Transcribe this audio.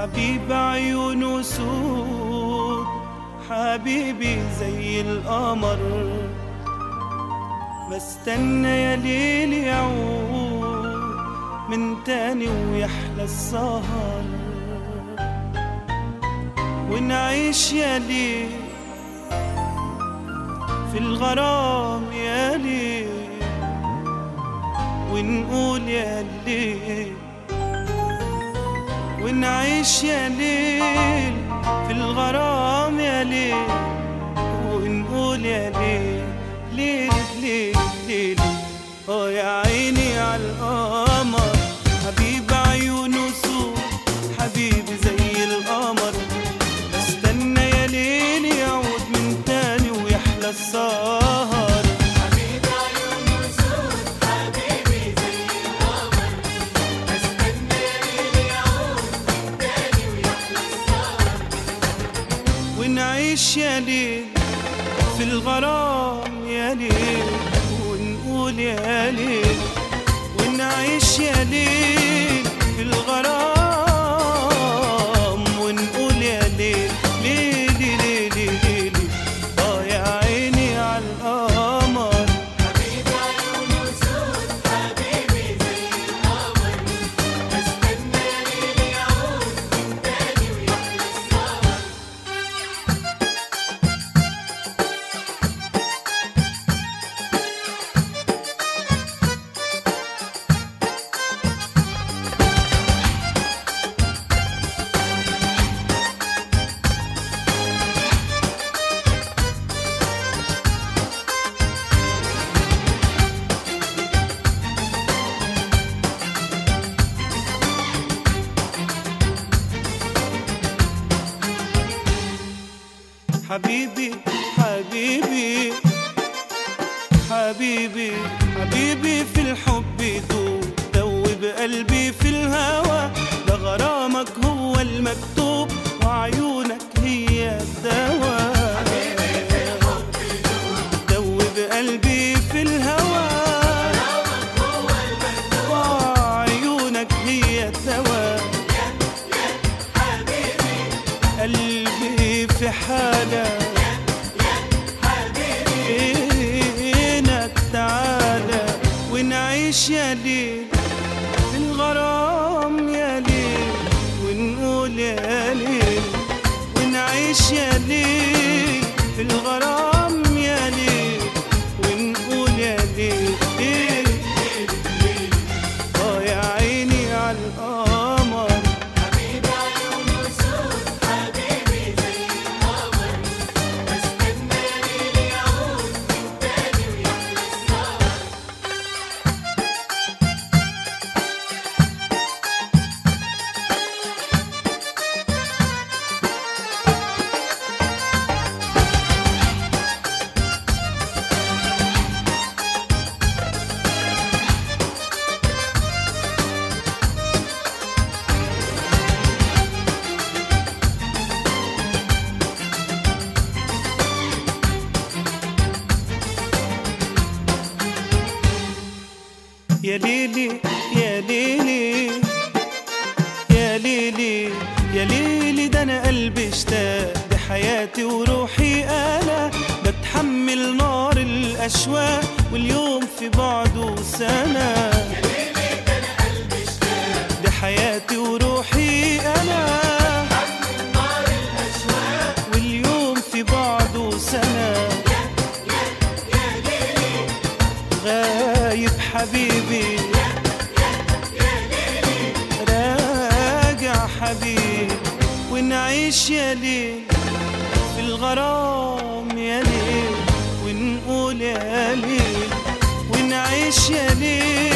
حبيب عيونه سود حبيبي زي القمر بستنى يا ليل يعود من تاني ويحلى السهر ونعيش يا ليل في الغرام يا ليل ونقول يا ليل ونعيش يا ليل في الغرام يا ليل ونقول يا ليل ليل ليل ليل اه يا عيني على القمر حبيب عيونه سود حبيبي زي القمر استنى يا ليل يعود من تاني ويحلى السهر حبيب عيون سود حبيبي زي القمر استنى ليل يعود تاني ويحلى السهر ونعيش يا ليل في الغرام يا ليل ونقول يا ليل ونعيش يا ليل في الغرام ونقول يا ليل ليل ليل ليل اه يا عيني على القمر حبيب عيون سود حبيبي زي القمر استنى ليل يعود تاني ويحلى السهر حبيبي حبيبي حبيبي حبيبي في الحب دوب دوب قلبي في الهوى ده غرامك هو المكتوب وعيونك هي الدواء دوب قلبي في الهوى وعيونك هي الدواء قلبي في حالة فينك تعالى ونعيش يا ليل في الغرام يا ليل ونقول يا ليل ونعيش يا ليل في الغرام يا ليل ونقول يا ليل ليل اه يا عيني على القمر حبيب عيون سود حبيبي زي القمر استنى ليل يعود تاني ويحلى السهر يا ليلي يا ليلي يا ليلي يا ليلي ده انا قلبي اشتاق بحياتي وروحي انا بتحمل نار الاشواق واليوم في بعده سنه ده حياتي وروحي انا واليوم في بعده سنه غايب حبيبي راجع حبيبي ونعيش يا ليل في الغرام يا ليل ونقول يا ليل ونعيش يا ليل